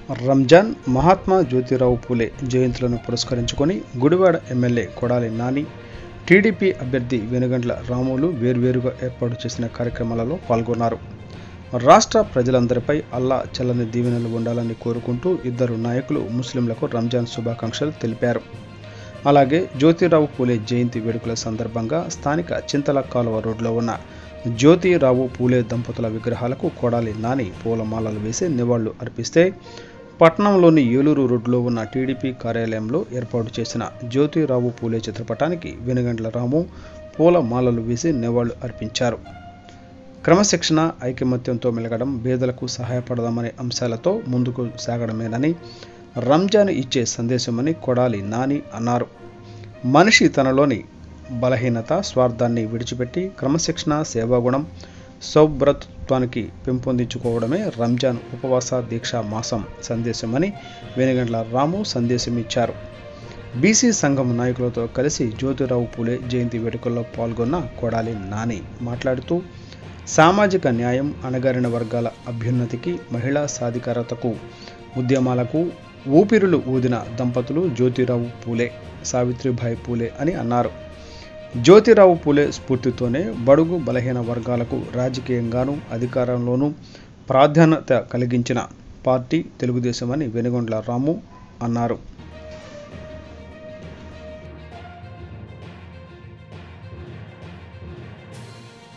రంజాన్ మహాత్మా జ్యోతిరావు పూలే జయంతులను పురస్కరించుకొని Gudivada MLA Kodali Nani TDP అభ్యర్థి వెనుగండ్ల రాములు వేర్వేరుగా ఏర్పాటు చేసిన కార్యక్రమాలలో పాల్గొన్నారు రాష్ట్ర ప్రజలందరిపై అల్లా చల్లని దీవెనలు ఉండాలని కోరుకుంటూ ఇద్దరు నాయకులు ముస్లింలకు రంజాన్ శుభాకాంక్షలు తెలిపారు అలాగే జ్యోతిరావు పూలే జయంతి వేడుకల సందర్భంగా స్థానిక చింతల కాలువ రోడ్లో ఉన్న జ్యోతిరావు పూలే దంపతుల విగ్రహాలకు కొడాలి నాని పూలమాలలు వేసి నివాళులు అర్పిస్తే పట్టణంలోని ఏలూరు రోడ్లో ఉన్న టీడీపీ కార్యాలయంలో ఏర్పాటు చేసిన జ్యోతిరావు పూలే చిత్రపటానికి వెనుగండ్ల రాము పూల మాలలు వేసి నివాళులు అర్పించారు క్రమశిక్షణ ఐకమత్యంతో మెలగడం పేదలకు సహాయపడదామనే అంశాలతో ముందుకు సాగడమేనని రంజాన్ ఇచ్చే సందేశమని కొడాలి నాని అన్నారు మనిషి తనలోని బలహీనత స్వార్థాన్ని విడిచిపెట్టి క్రమశిక్షణ సేవాగుణం సౌభ్రతత్వానికి పెంపొందించుకోవడమే రంజాన్ ఉపవాస దీక్ష మాసం సందేశమని వెనుగండ్ల రాము సందేశం ఇచ్చారు బీసీ సంఘం నాయకులతో కలిసి జ్యోతిరావు పూలే జయంతి వేడుకల్లో పాల్గొన్న కొడాలి నాని మాట్లాడుతూ సామాజిక న్యాయం అణగారిన వర్గాల అభ్యున్నతికి మహిళా సాధికారతకు ఉద్యమాలకు ఊపిరులు ఊదిన దంపతులు జ్యోతిరావు పూలే సావిత్రిబాయి పూలే అని అన్నారు జ్యోతిరావు పూలే స్ఫూర్తితోనే బడుగు బలహీన వర్గాలకు రాజకీయంగానూ అధికారంలోనూ ప్రాధాన్యత కలిగించిన పార్టీ తెలుగుదేశం అని వెనుగొండ్ల రాము అన్నారు